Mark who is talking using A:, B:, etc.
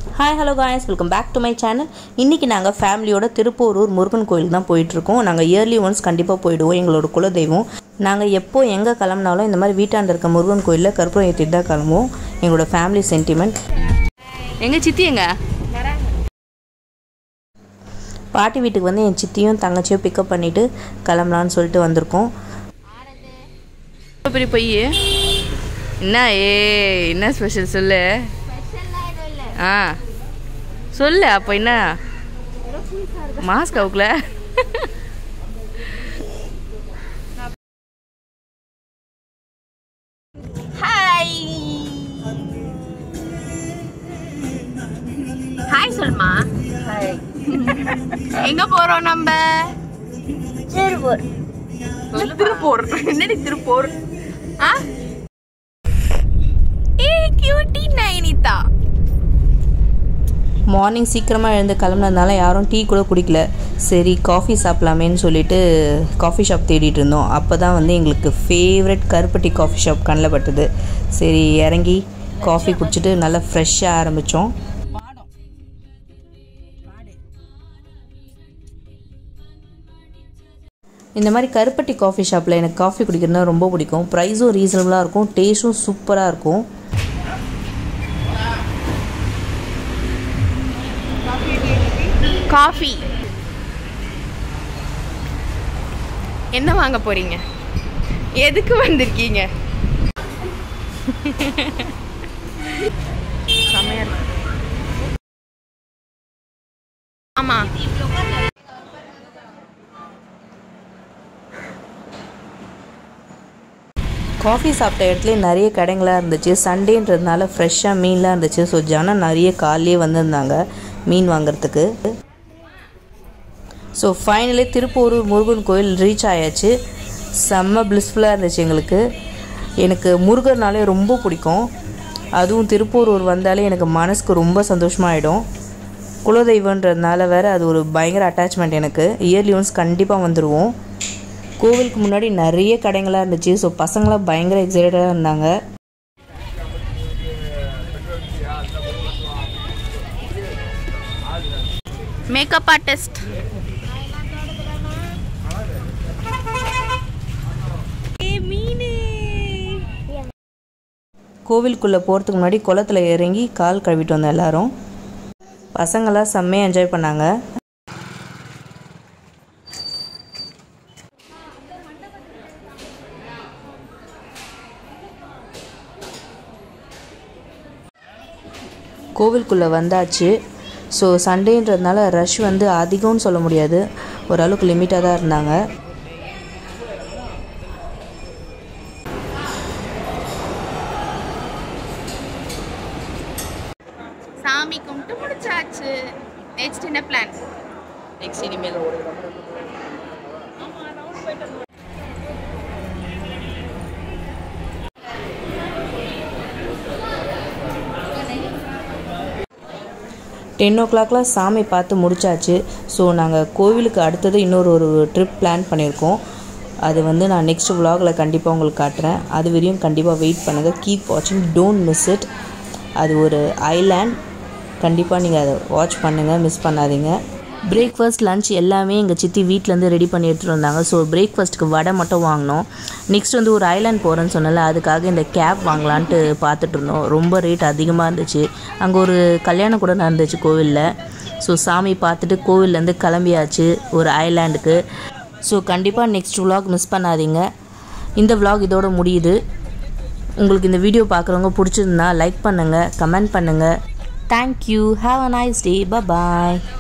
A: Hi hello guys welcome back to my channel இன்றைக்கி நாங்கள் ஃபேமிலியோட திருப்பூரூர் முருகன் கோயில் தான் போயிட்டுருக்கோம் நாங்கள் இயர்லி ஒன்ஸ் கண்டிப்பாக போயிடுவோம் எங்களோட குலதெய்வம் நாங்கள் எப்போ எங்கே கிளம்புனாலும் இந்த மாதிரி வீட்டாண்ட இருக்க முருகன் கோயிலில் கற்பூரம் ஏற்றிட்டு தான் கிளம்புவோம் எங்களோட ஃபேமிலி சென்டிமெண்ட்
B: எங்க சித்தி எங்க
A: பாட்டி வீட்டுக்கு வந்து என் சித்தியும் தங்கச்சியும் பிக்கப் பண்ணிவிட்டு கிளம்பலான்னு சொல்லிட்டு வந்திருக்கோம்
B: இவ்வளோ பெரிய பொய் என்ன ஏ என்ன ஸ்பெஷல் சொல்லு ஆ சொல்லு அப்போ என்ன மாஸ்க் அவுக்கல
C: ஹாய் ஹாய் சொல்மா ஹாய் எங்க போறோம் நம்ம திருப்பூர் திருப்பூர் என்னடி திருப்பூர் ஆ ஏ கியூட்டி நைனிதா
A: மார்னிங் சீக்கிரமாக எழுந்து கிளம்புனதுனால யாரும் டீ கூட குடிக்கல சரி காஃபி சாப்பிட்லாமேன்னு சொல்லிட்டு காஃபி ஷாப் தேடிட்டு இருந்தோம் அப்போ தான் வந்து எங்களுக்கு ஃபேவரட் கருப்பட்டி காஃபி ஷாப் கண்ணில் பட்டுது சரி இறங்கி காஃபி குடிச்சிட்டு நல்லா ஃப்ரெஷ்ஷாக ஆரம்பித்தோம் இந்த மாதிரி கருப்பட்டி காஃபி ஷாப்பில் எனக்கு காஃபி குடிக்கிறதுனா ரொம்ப பிடிக்கும் ப்ரைஸும் ரீசனபுளாக இருக்கும் டேஸ்ட்டும் சூப்பராக இருக்கும்
C: காஃபி என்ன வாங்க போறீங்க எதுக்கு வந்திருக்கீங்க செமையா இருக்கு. ஆமா
A: காஃபி சாப்பிட்ட இடத்துல நிறைய கடைங்களாக இருந்துச்சு சண்டேன்றதுனால ஃப்ரெஷ்ஷாக மீன்லாம் இருந்துச்சு ஸோ ஜனம் நிறைய காலையே வந்திருந்தாங்க மீன் வாங்குறதுக்கு ஸோ ஃபைனலி திருப்பூரூர் முருகன் கோயில் ரீச் ஆயாச்சு செம்ம பிளிஸ்ஃபுல்லாக இருந்துச்சு எங்களுக்கு எனக்கு முருகர்னாலே ரொம்ப பிடிக்கும் அதுவும் திருப்பூரூர் வந்தாலே எனக்கு மனசுக்கு ரொம்ப சந்தோஷமாயிடும் குலதெய்வன்றதுனால வேறு அது ஒரு பயங்கர அட்டாச்மெண்ட் எனக்கு இயர்லி ஒன்ஸ் கண்டிப்பாக வந்துடுவோம் கோவிலுக்கு முன்னாடி நிறைய கடைங்களாக இருந்துச்சு ஸோ பசங்களாம் பயங்கர எக்ஸைட்டடாக இருந்தாங்க
C: மேக்கப் ஆர்டிஸ்ட்
A: கோவிலுக்குள்ளே போகிறதுக்கு முன்னாடி குளத்துல இறங்கி கால் கழுவிட்டு வந்தோம் எல்லாரும் பசங்களாம் செம்மையாக என்ஜாய் பண்ணாங்க கோவிலுக்குள்ளே வந்தாச்சு ஸோ சண்டேன்றதுனால ரஷ் வந்து அதிகம்னு சொல்ல முடியாது ஓரளவுக்கு லிமிட்டாக தான் இருந்தாங்க
C: சாமி கும்பிட்டு முடிச்சாச்சு நெக்ஸ்ட் என்ன பிளான்
B: நெக்ஸ்ட் இனிமேல்
A: டென் ஓ கிளாக்லாம் சாமி பார்த்து முடிச்சாச்சு ஸோ நாங்கள் கோவிலுக்கு அடுத்தது இன்னொரு ஒரு ட்ரிப் பிளான் பண்ணியிருக்கோம் அது வந்து நான் நெக்ஸ்ட் vlogல கண்டிப்பாக உங்களுக்கு காட்டுறேன் அது வரையும் கண்டிப்பாக வெயிட் பண்ணுங்கள் கீப் வாட்சிங் டோன்ட் மிஸ் இட் அது ஒரு ஐலேண்ட் கண்டிப்பாக நீங்கள் அதை வாட்ச் பண்ணுங்கள் மிஸ் பண்ணாதீங்க பிரேக்ஃபாஸ்ட் லஞ்ச் எல்லாமே எங்கள் சித்தி வீட்டிலேருந்து ரெடி பண்ணி எடுத்துகிட்டு வந்தாங்க ஸோ பிரேக்ஃபாஸ்ட்டுக்கு வடை மட்டும் வாங்கினோம் நெக்ஸ்ட் வந்து ஒரு ஐலாண்ட் போகிறேன்னு சொன்னல அதுக்காக இந்த கேப் வாங்கலான்ட்டு பார்த்துட்டு இருந்தோம் ரொம்ப ரேட் அதிகமாக இருந்துச்சு அங்கே ஒரு கல்யாணம் கூட நடந்துச்சு கோவிலில் ஸோ சாமி பார்த்துட்டு கோவில்லேருந்து கிளம்பியாச்சு ஒரு ஐலாண்டுக்கு ஸோ கண்டிப்பாக நெக்ஸ்ட் vlog மிஸ் பண்ணாதீங்க இந்த vlog இதோட முடியுது உங்களுக்கு இந்த வீடியோ பார்க்குறவங்க பிடிச்சிருந்தா லைக் பண்ணுங்கள் கமெண்ட் பண்ணுங்கள் thank you have a nice day bye